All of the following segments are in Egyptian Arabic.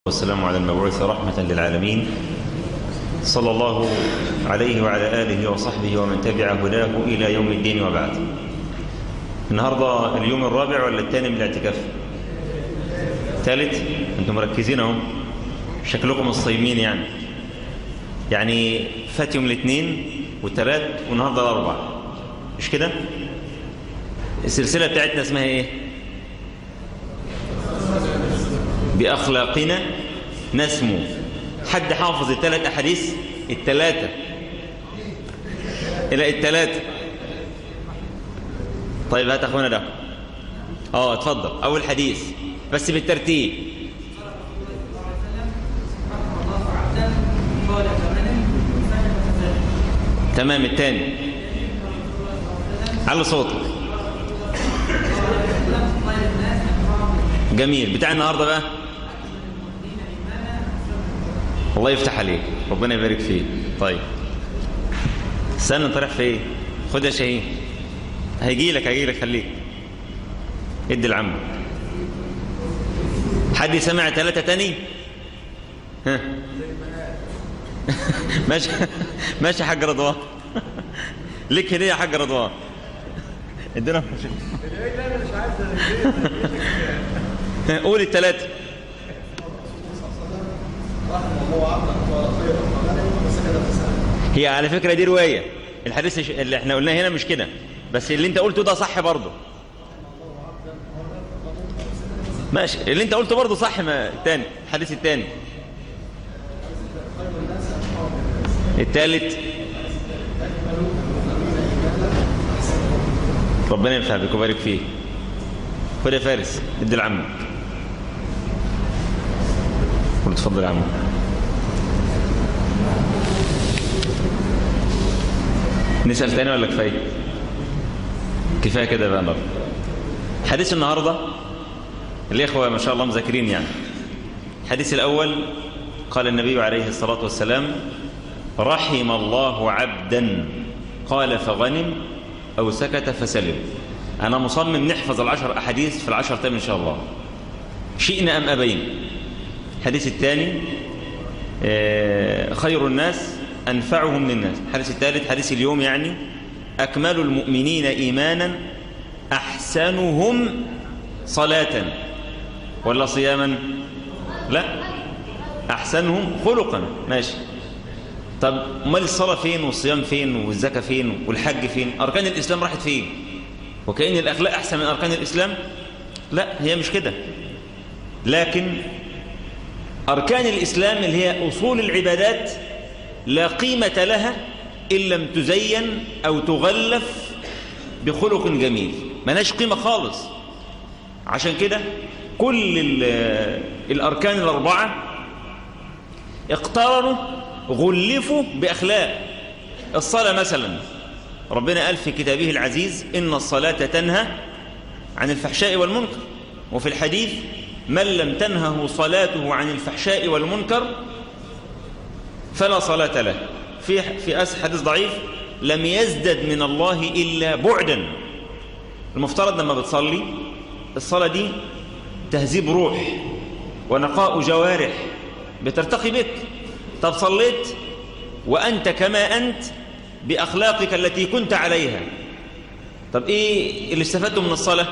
والسلام على المبعوث رحمة للعالمين صلى الله عليه وعلى آله وصحبه ومن تبع هداه إلى يوم الدين وبعد النهاردة اليوم الرابع ولا الثاني من الاعتكاف ثالث انتم مركزين اهو شكلكم الصيمين يعني يعني فات يوم الاثنين والثلاث والنهارده الاربع مش كده السلسله بتاعتنا اسمها ايه باخلاقنا نسمو حد حافظ الثلاث احاديث الثلاثه الى الثلاثه طيب هات اخونا ده اه اتفضل اول حديث بس بالترتيب تمام الثاني على صوتك جميل بتاع النهارده بقى الله يفتح عليك ربنا يبارك فيك طيب استنى انت رايح فين خد يا شاهين هيجي لك هيجي لك خليك ادي العم حد سمع ثلاثة تاني ها ماشي ماشي حاج رضوان ليك هديه يا حاج رضوان ادينا قول الثلاثه هي على فكره دي روايه الحديث اللي احنا قلناه هنا مش كده بس اللي انت قلته ده صح برضه ماشي اللي انت قلته برضه صح ما الثاني الحديث الثاني الثالث ربنا ينفع بك ويبارك فيك خد يا فارس ادي لعمك قول اتفضل يا عم نسأل تاني ولا كفاية كفاية كده بقى النهارده حديث النهاردة الإخوة ما شاء الله مذاكرين يعني الحديث الأول قال النبي عليه الصلاة والسلام رحم الله عبدا قال فغنم أو سكت فسلم أنا مصمم نحفظ العشر أحاديث في العشر تام إن شاء الله شئنا أم أبين الحديث الثاني خير الناس أنفعهم للناس الحديث الثالث حديث اليوم يعني أكمل المؤمنين إيمانا أحسنهم صلاة ولا صياما لا أحسنهم خلقا ماشي طب امال الصلاه فين والصيام فين والزكاه فين والحج فين اركان الاسلام راحت فين وكأن الاخلاق احسن من اركان الاسلام لا هي مش كده لكن اركان الاسلام اللي هي اصول العبادات لا قيمه لها ان لم تزين او تغلف بخلق جميل ملهاش قيمه خالص عشان كده كل الاركان الاربعه اقترنوا غلفوا بأخلاق الصلاة مثلا ربنا قال في كتابه العزيز إن الصلاة تنهى عن الفحشاء والمنكر وفي الحديث من لم تنهه صلاته عن الفحشاء والمنكر فلا صلاة له في في أس حديث ضعيف لم يزدد من الله إلا بعدا المفترض لما بتصلي الصلاة دي تهذيب روح ونقاء جوارح بترتقي بك طب صليت وأنت كما أنت بأخلاقك التي كنت عليها طب إيه اللي استفدته من الصلاة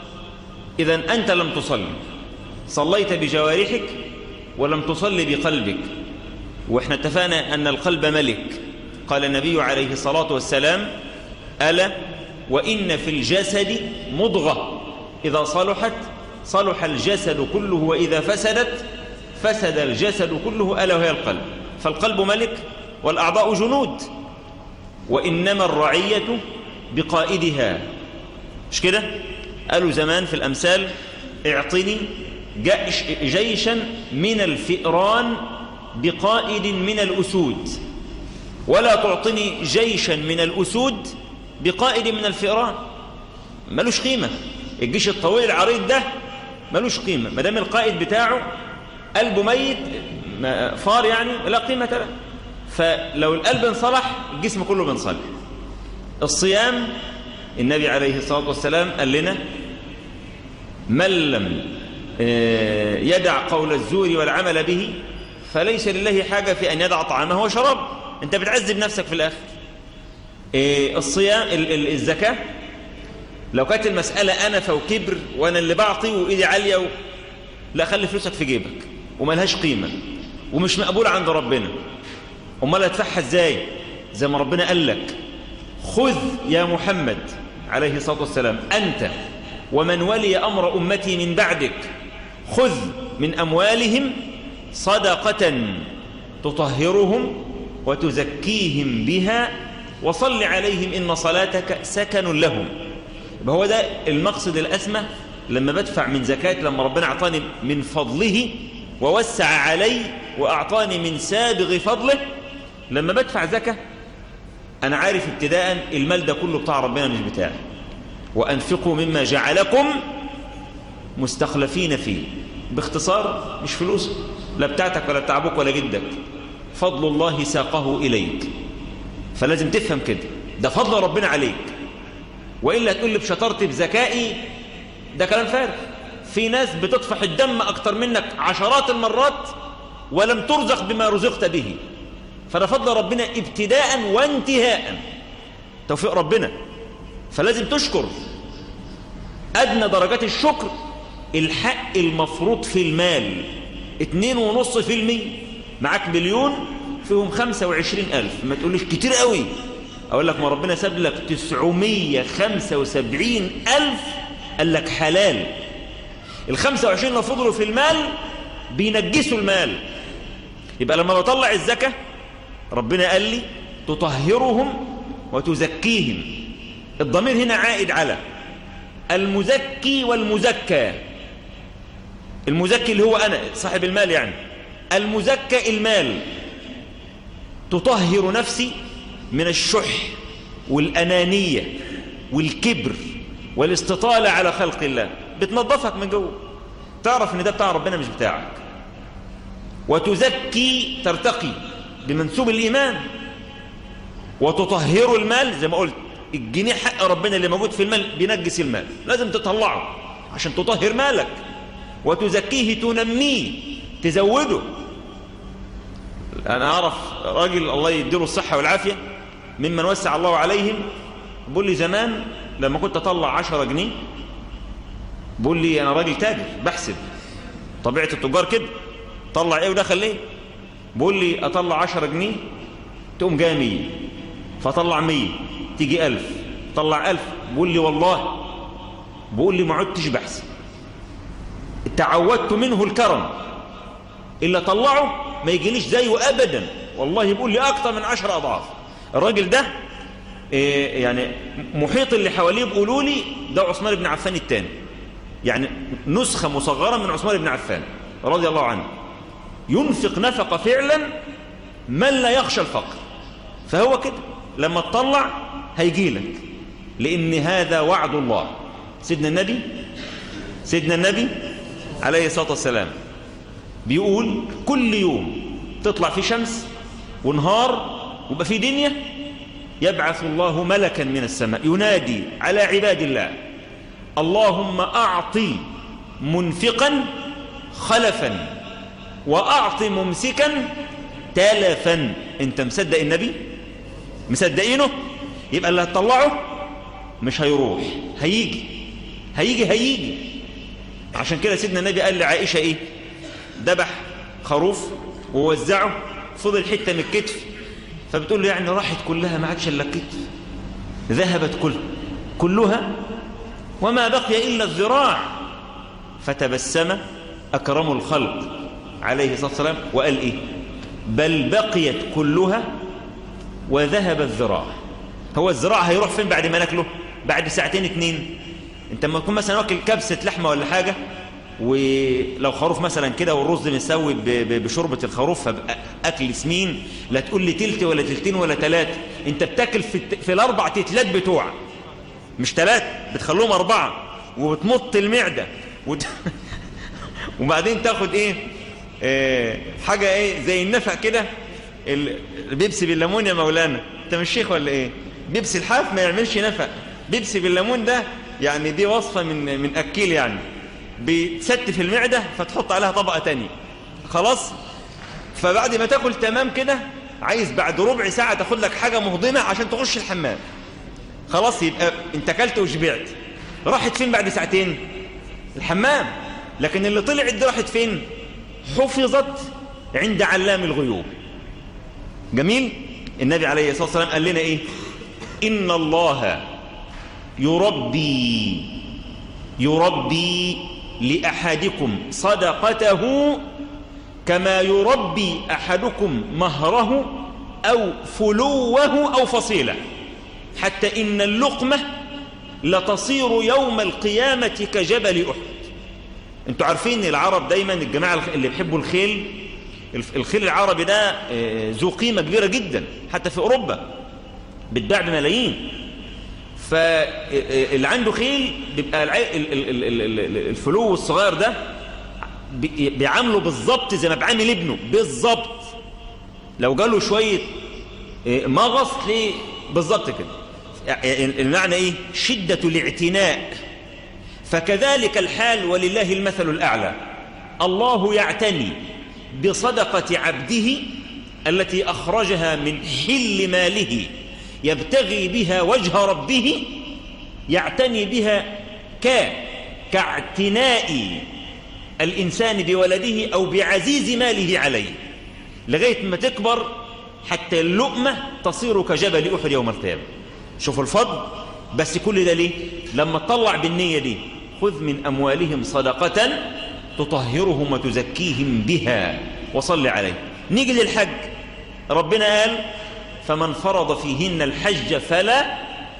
إذا أنت لم تصلي صليت بجوارحك ولم تصلي بقلبك وإحنا اتفقنا أن القلب ملك قال النبي عليه الصلاة والسلام ألا وإن في الجسد مضغة إذا صلحت صلح الجسد كله وإذا فسدت فسد الجسد كله ألا وهي القلب فالقلب ملك والأعضاء جنود وإنما الرعية بقائدها مش كده قالوا زمان في الأمثال اعطني جيش جيشا من الفئران بقائد من الأسود ولا تعطني جيشا من الأسود بقائد من الفئران ملوش قيمة الجيش الطويل العريض ده ملوش قيمة ما دام القائد بتاعه قلبه ميت فار يعني لا قيمة له فلو القلب انصلح الجسم كله بينصلح الصيام النبي عليه الصلاة والسلام قال لنا من لم آه، يدع قول الزور والعمل به فليس لله حاجة في أن يدع طعامه وشرابه أنت بتعذب نفسك في الآخر آه، الصيام الزكاة لو كانت المسألة أنف وكبر وأنا اللي بعطي وإيدي عالية و... لا خلي فلوسك في جيبك وملهاش قيمة ومش مقبولة عند ربنا امال ادفعها ازاي زي ما ربنا قال لك خذ يا محمد عليه الصلاة والسلام أنت ومن ولي أمر أمتي من بعدك خذ من أموالهم صدقة تطهرهم وتزكيهم بها وصل عليهم إن صلاتك سكن لهم هو ده المقصد الأسمى لما بدفع من زكاة لما ربنا أعطاني من فضله ووسع علي وأعطاني من سابغ فضله لما بدفع زكاة أنا عارف ابتداء المال ده كله بتاع ربنا مش بتاعي وأنفقوا مما جعلكم مستخلفين فيه باختصار مش فلوس لا بتاعتك ولا بتاع ابوك ولا جدك فضل الله ساقه إليك فلازم تفهم كده ده فضل ربنا عليك وإلا تقول لي بشطارتي بذكائي ده كلام فارغ في ناس بتطفح الدم أكتر منك عشرات المرات ولم ترزق بما رزقت به فده فضل ربنا ابتداء وانتهاء توفيق ربنا فلازم تشكر أدنى درجات الشكر الحق المفروض في المال اتنين ونص في المية معاك مليون فيهم خمسة وعشرين ألف ما تقوليش كتير قوي أقول لك ما ربنا ساب لك تسعمية خمسة وسبعين ألف قال لك حلال الخمسة وعشرين اللي فضلوا في المال بينجسوا المال يبقى لما بطلع الزكاة ربنا قال لي تطهرهم وتزكيهم الضمير هنا عائد على المزكي والمزكى المزكي اللي هو أنا صاحب المال يعني المزكى المال تطهر نفسي من الشح والأنانية والكبر والاستطالة على خلق الله بتنظفك من جوه تعرف ان ده بتاع ربنا مش بتاعك وتزكي ترتقي بمنسوب الإيمان وتطهر المال زي ما قلت الجنيه حق ربنا اللي موجود في المال بينجس المال لازم تطلعه عشان تطهر مالك وتزكيه تنميه تزوده أنا أعرف راجل الله يديله الصحة والعافية ممن وسع الله عليهم بقول لي زمان لما كنت أطلع عشرة جنيه بقول لي أنا راجل تاجر بحسب طبيعة التجار كده طلع إيه ودخل إيه بقول لي أطلع عشرة جنيه تقوم جايه مية فطلع مية تيجي ألف طلع ألف بقول لي والله بقول لي ما عدتش بحسب تعودت منه الكرم إلا طلعه ما يجيليش زيه أبدا والله بيقول لي أكتر من عشر أضعاف الراجل ده إيه يعني محيط اللي حواليه بيقولوا لي ده عثمان بن عفان الثاني يعني نسخة مصغرة من عثمان بن عفان رضي الله عنه ينفق نفقة فعلا من لا يخشى الفقر فهو كده لما تطلع هيجي لك لأن هذا وعد الله سيدنا النبي سيدنا النبي عليه الصلاة والسلام بيقول كل يوم تطلع في شمس ونهار ويبقى في دنيا يبعث الله ملكا من السماء ينادي على عباد الله اللهم أعطي منفقا خلفا وأعطي ممسكا تلفا انت مصدق النبي مصدقينه يبقى اللي هتطلعه مش هيروح هيجي هيجي هيجي عشان كده سيدنا النبي قال لعائشة ايه ذبح خروف ووزعه فضل حتة من الكتف فبتقول له يعني راحت كلها ما عادش الا الكتف ذهبت كل كلها وما بقي إلا الذراع فتبسم أكرم الخلق عليه الصلاة والسلام وقال إيه بل بقيت كلها وذهب الذراع هو الذراع هيروح فين بعد ما ناكله بعد ساعتين اتنين انت لما تكون مثلا واكل كبسة لحمة ولا حاجة ولو خروف مثلا كده والرز مسوي بشوربة الخروف فأكل سمين لا تقول لي تلت ولا تلتين ولا تلات انت بتاكل في, في الاربع تتلات بتوع مش تلات بتخلوهم اربعة وبتمط المعدة وت... وبعدين تاخد ايه اه حاجة ايه زي النفق كده البيبسي بالليمون يا مولانا انت مش شيخ ولا ايه بيبسي الحاف ما يعملش نفق بيبسي بالليمون ده يعني دي وصفة من من أكيل يعني بتستف المعدة فتحط عليها طبقة تانية خلاص فبعد ما تاكل تمام كده عايز بعد ربع ساعة تاخد لك حاجة مهضمة عشان تخش الحمام خلاص يبقى انت اكلت وشبعت راحت فين بعد ساعتين الحمام لكن اللي طلعت دي راحت فين حفظت عند علام الغيوب جميل النبي عليه الصلاة والسلام قال لنا ايه إن الله يربي يربي لأحدكم صدقته كما يربي أحدكم مهره أو فلوه أو فصيلة حتى إن اللقمة لتصير يوم القيامة كجبل أحد انتوا عارفين العرب دايما الجماعة اللي بيحبوا الخيل الخيل العربي ده ذو قيمة كبيرة جدا حتى في أوروبا بتباع بملايين فاللي عنده خيل بيبقى الفلو الصغير ده بيعامله بالظبط زي ما بيعامل ابنه بالظبط لو جاله شوية مغص تلاقيه بالظبط كده المعنى ايه شدة الاعتناء فكذلك الحال ولله المثل الأعلى الله يعتني بصدقة عبده التي أخرجها من حل ماله يبتغي بها وجه ربه يعتني بها ك كاعتناء الإنسان بولده أو بعزيز ماله عليه لغاية ما تكبر حتى اللقمة تصير كجبل أحد يوم القيامة شوفوا الفضل بس كل ده ليه لما تطلع بالنية دي خذ من أموالهم صدقة تطهرهم وتزكيهم بها وصل عليه نيجي للحج ربنا قال فمن فرض فيهن الحج فلا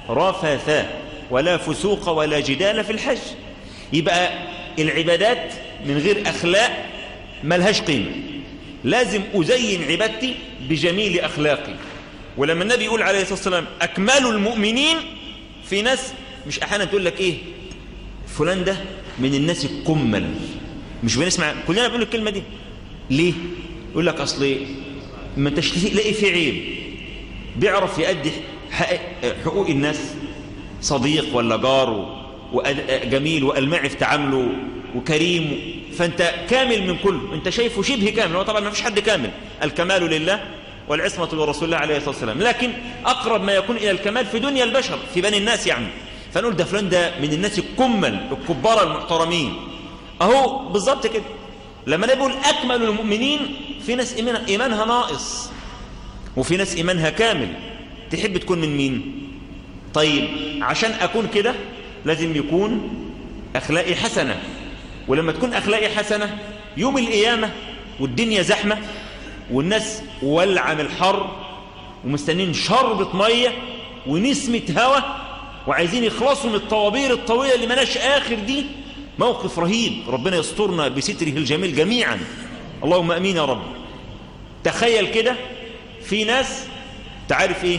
رفث ولا فسوق ولا جدال في الحج يبقى العبادات من غير أخلاق ملهاش قيمة لازم أزين عبادتي بجميل أخلاقي ولما النبي يقول عليه الصلاة والسلام أكمال المؤمنين في ناس مش أحيانا تقول لك إيه فلان ده من الناس الكمل مش بنسمع كلنا بنقول الكلمة دي ليه يقول لك أصل إيه ما انتش تلاقي فيه عيب بيعرف يأدي حقوق الناس صديق ولا جار وجميل وألمعي في تعامله وكريم فأنت كامل من كله أنت شايفه شبه كامل وطبعا ما فيش حد كامل الكمال لله والعصمة لرسول الله عليه الصلاة والسلام لكن أقرب ما يكون إلى الكمال في دنيا البشر في بني الناس يعني فنقول ده فلان ده من الناس الكمل الكبار المحترمين أهو بالظبط كده لما نقول أكمل المؤمنين في ناس إيمان إيمانها ناقص وفي ناس إيمانها كامل تحب تكون من مين طيب عشان أكون كده لازم يكون أخلاقي حسنة ولما تكون أخلاقي حسنة يوم القيامة والدنيا زحمة والناس ولع من الحر ومستنين شربة مية ونسمة هوا وعايزين يخلصوا من الطوابير الطويلة اللي ملاش آخر دي موقف رهيب ربنا يسترنا بستره الجميل جميعا اللهم أمين يا رب تخيل كده في ناس تعرف ايه,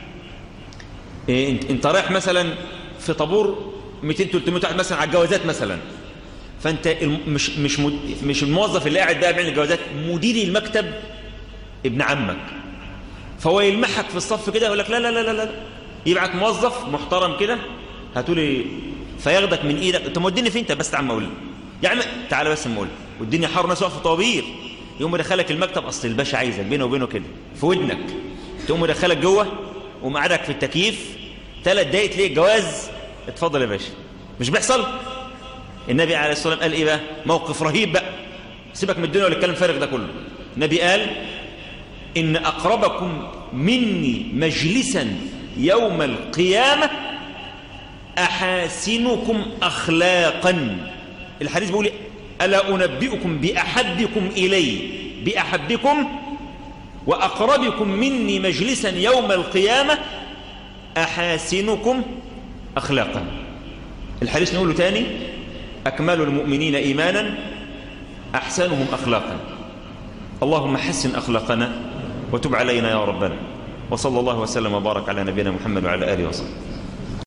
إيه انت, انت رايح مثلا في طابور 200 300 واحد مثلا على الجوازات مثلا فانت مش مش مش الموظف اللي قاعد بقى بيعمل الجوازات مدير المكتب ابن عمك فهو يلمحك في الصف كده يقول لك لا لا لا لا لا يبعت موظف محترم كده هتقولي فياخدك من ايدك انت موديني فين انت بس تعال اقول يا عم تعالى بس اقول والدنيا حر ناس واقفه طوابير يقوم مدخلك المكتب اصل الباشا عايزك بينه وبينه كده في ودنك تقوم مدخلك جوه ومقعدك في التكييف ثلاث دقايق تلاقي الجواز اتفضل يا باشا مش بيحصل النبي عليه الصلاه والسلام قال ايه بقى موقف رهيب بقى سيبك من الدنيا ولا الكلام فارغ ده كله النبي قال ان اقربكم مني مجلسا يوم القيامه احاسنكم اخلاقا الحديث بيقول الا انبئكم باحبكم الي باحبكم واقربكم مني مجلسا يوم القيامه احاسنكم اخلاقا الحديث نقوله تاني اكمل المؤمنين ايمانا احسنهم اخلاقا اللهم حسن اخلاقنا وتب علينا يا ربنا وصلى الله وسلم وبارك على نبينا محمد وعلى اله وصحبه